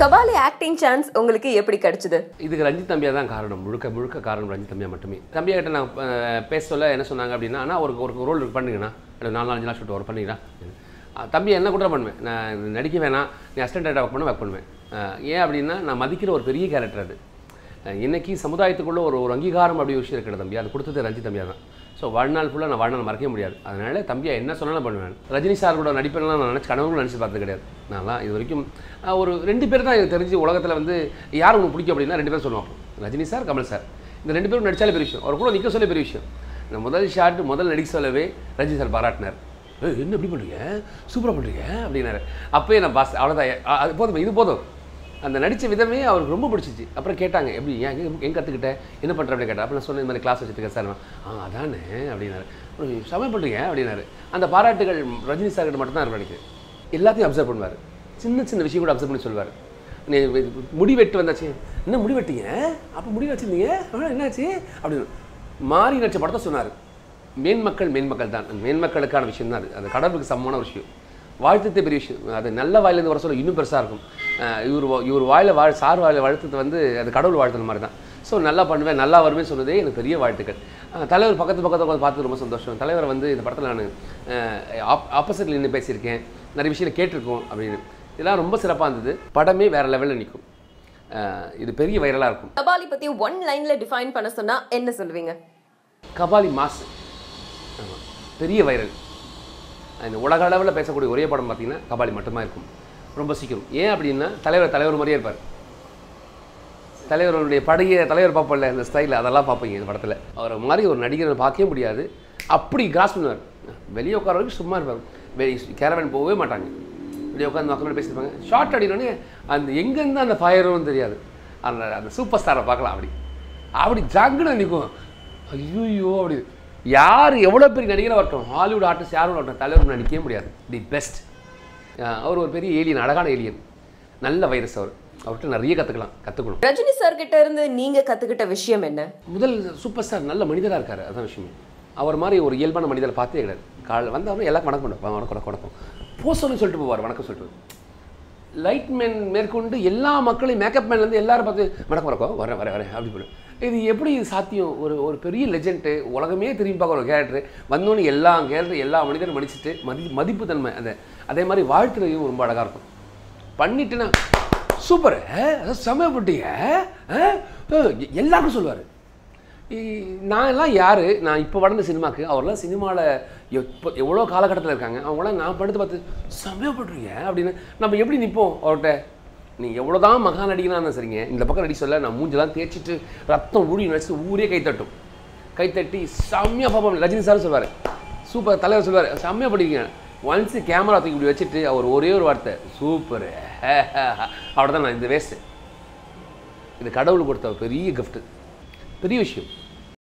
Kabali acting chance உங்களுக்கு எப்படி கிடைச்சது இதுக்கு ரஞ்சித் தம்பியா தான் காரணம் முழுக்க முழுக்க காரணம் ரஞ்சித் தம்பியா மட்டுமே தம்பியா கிட்ட நான் அஹ், பேச சொல்ல என்ன சொன்னாங்க அப்படின்னா அண்ணா ஒரு ஒரு ரோல் பண்ணுங்கண்ணா இல்லை நாலு நாலு நாள் ஷூட் ஒரு பண்ணிங்கன்னா தம்பி என்ன கூட பண்ணுவேன் நான் நடிக்க வேணாம் நீ அசிஸ்டன்ட் டேரக்டர் ஒர்க் பண்ண ஒர்க் பண்ணுவேன் அஹ், ஏன் அப்படின்னா நான் மதிக்கிற ஒரு பெரிய கேரக்டர் அது அஹ், இன்னைக்கு சமுதாயத்துக்குள்ள ஒரு ஒரு அங்கீகாரம் அப்படி ஒரு விஷயம் இருக்கிற தம்பி அது கொடுத்தது ரஞ்சித் தம்பியா தான் ஸோ வாழ்நாள் ஃபுல்லாக நான் வாழ்நாள் மறக்கவே முடியாது அதனால தம்பியா என்ன சொன்னாலும் பண்ணுவேன் ரஜினி சார் கூட நடிப்பெல்லாம் நான் நினச்சி கனவுகளும் நினச்சி பார்த்தது கிடையாது நான்லாம் இது வரைக்கும் அஹ், ஒரு ரெண்டு பேர் தான் எனக்கு தெரிஞ்சு உலகத்தில் வந்து யார் உங்களுக்கு பிடிக்கும் அப்படின்னா ரெண்டு பேரும் சொல்லுவாங்க ரஜினி சார் கமல் சார் இந்த ரெண்டு பேரும் நடிச்சாலே பெரிய விஷயம் அவர் கூட நிற்க சொல்ல பெரிய விஷயம் இந்த முதல் ஷாட் முதல் நடிக்க சொல்லவே ரஜினி சார் பாராட்டினார் ஏய் என்ன இப்படி பண்ணுறீங்க சூப்பராக பண்ணுறீங்க அப்படின்னாரு அப்போயே நான் பாஸ் அவ்வளோதான் அ- அது போதும் இது போதும் அந்த நடித்த விதமே அவருக்கு ரொம்ப பிடிச்சிச்சு அப்புறம் கேட்டாங்க எப்படி ஏன் எங்கே கற்றுக்கிட்டேன் என்ன பண்ணுற அப்படின்னு கேட்டேன் அப்போ நான் சொன்னேன் இந்த மாதிரி கிளாஸ் வச்சுருக்கேன் சார் ஆ அதானே அப்படின்னாரு அப்புறம் சமயம் பண்ணுறீங்க அப்படின்னாரு அந்த பாராட்டுகள் ரஜினி சார் கிட்ட மட்டும்தான் இருக்கும் நினைக்கிறேன் எல்லாத்தையும் அப்சர்வ் பண்ணுவார் சின்ன சின்ன விஷயம் கூட அப்சர்வ் பண்ணி சொல்லுவார் நீ முடி வெட்டு வந்தாச்சு என்ன முடி வெட்டீங்க அப்போ முடி வச்சுருந்தீங்க ஆ, என்னாச்சு அப்படின்னு மாறி நடிச்ச படத்தை சொன்னார் மேன்மக்கள் மேன்மக்கள் தான் அந்த மேன்மக்களுக்கான விஷயம் தான் அது அது கடவுளுக்கு சமமான ஒரு விஷயம் வாழ்த்ததே பெரிய விஷயம் அது நல்ல வாயிலேருந்து வர சொல்ல இன்னும் பெருசாக இருக்கும் அஹ் இவர் வா- இவர் வாயில வாழ் சார் வாயில வாழ்த்தது வந்து அது கடவுள் வாழ்த்துன மாதிரி தான் ஸோ நல்லா பண்ணுவேன் நல்லா வருவேன் சொன்னதே எனக்கு பெரிய வாழ்த்துக்கள் அஹ் தலைவர் பக்கத்து பக்கத்தில் உட்காந்து பார்த்து ரொம்ப சந்தோஷம் தலைவரை வந்து இந்த படத்தில் நான் ஆப்போசிட்டில் நின்று பேசியிருக்கேன் நிறைய விஷயங்களை கேட்டிருக்கோம் அப்படின்னு இதெல்லாம் ரொம்ப சிறப்பாக இருந்தது படமே வேறு லெவலில் நிற்கும் இது பெரிய வைரலாக இருக்கும் கபாலி பத்தி ஒன் லைன்ல டிஃபைன் பண்ண சொன்னா என்ன சொல்லுவீங்க கபாலி மாசு ஆமாம் பெரிய வைரல் இந்த உலக அளவில் பேசக்கூடிய ஒரே படம் பார்த்தீங்கன்னா கபாலி மட்டும்தான் இருக்கும் ரொம்ப சீக்கிரம் ஏன் அப்படின்னா தலைவர் தலைவர் மாதிரியே இருப்பார் தலைவருடைய பழைய தலைவர் பார்ப்போம்ல இந்த ஸ்டைலில் அதெல்லாம் பார்ப்பீங்க இந்த படத்தில் அவரை மாதிரி ஒரு நடிகரை பார்க்கவே முடியாது அப்படி கிராஸ் பண்ணுவார் வெளியே உட்கார வரைக்கும் சும்மா இருப்பார் வெளியே கேரவன் போகவே மாட்டாங்க வெளியே உட்காந்து மக்கள் பேசியிருப்பாங்க ஷார்ட் அடினோடனே அந்த எங்கேருந்து அந்த ஃபயரும் தெரியாது அந்த அந்த சூப்பர் ஸ்டாரை பார்க்கலாம் அப்படி அப்படி ஜங்குன்னு நிற்கும் ஐயோ அப்படி யார் எவ்வளோ பெரிய நடிகராக வரட்டும் ஹாலிவுட் ஆர்டிஸ்ட் யாரும் வரட்டும் தலைவர் நடிக்கவே முடியாது தி பெஸ்ட் அவர் ஒரு பெரிய ஏலியன் அழகான ஏலியன் நல்ல வைரஸ் அவர் அவர்கிட்ட நிறைய கற்றுக்கலாம் கற்றுக்கணும் ரஜினி சார் கிட்ட இருந்து நீங்க கத்துக்கிட்ட விஷயம் என்ன முதல் சூப்பர் ஸ்டார் நல்ல மனிதராக இருக்காரு அதான் விஷயமே அவர் மாதிரி ஒரு இயல்பான மனிதரை பார்த்தே கிடையாது காலைல வந்து அவர் எல்லாரும் வணக்கம் பண்ணுவார் வணக்கம் வணக்கம் வணக்கம் போஸ்டர்னு சொல்லிட்டு போவார் வணக்கம் சொல்லிட்டு லைட் மேன் மேற்கொண்டு எல்லா மக்களையும் மேக்கப் மேன்லேருந்து எல்லாரும் பார்த்து வணக்கம் வணக்கம் வரேன் வரேன் வரேன் அப்படி போடு இது எப்படி இது சாத்தியம் ஒரு ஒரு பெரிய லெஜெண்ட்டு உலகமே திரும்பி பார்க்குற ஒரு கேரக்டர் வந்தோன்னு எல்லா கேரக்டர் எல்லா மனிதரும் மடிச்சிட்டு மதி மதிப்பு தன்மை அந்த அதே மாதிரி வாழ்த்துறையும் ரொம்ப அழகாக இருக்கும் பண்ணிட்டுனா சூப்பர் செமைப்பட்டீங்க எல்லாருக்கும் சொல்லுவார் நான் எல்லாம் யார் நான் இப்போ வளர்ந்த சினிமாக்கு அவர்லாம் சினிமாவில் எப்போ எவ்வளோ காலகட்டத்தில் இருக்காங்க அவங்களாம் நான் படுத்து பார்த்து செமையப்படுறீங்க அப்படின்னு நம்ம எப்படி நிற்போம் அவர்கிட்ட நீ எவ்வளோ தான் மகா நடிகனாக இருந்தால் சரிங்க இந்த பக்கம் நடிக்க சொல்ல நான் மூஞ்செல்லாம் தேய்ச்சிட்டு ரத்தம் ஊடி நடிச்சு ஊரே கைத்தட்டும் கைத்தட்டி செம்மையாக பார்ப்போம் ரஜினி சார் சொல்வார் சூப்பர் தலைவர் சொல்வார் செம்மையாக படிக்கிறீங்க ஒன்ஸ் கேமரா தூக்கி இப்படி வச்சுட்டு அவர் ஒரே ஒரு வார்த்தை சூப்பர் அவ்வளோதான் நான் இந்த வேஸ்ட்டு இது கடவுள் கொடுத்த ஒரு பெரிய gift பெரிய விஷயம்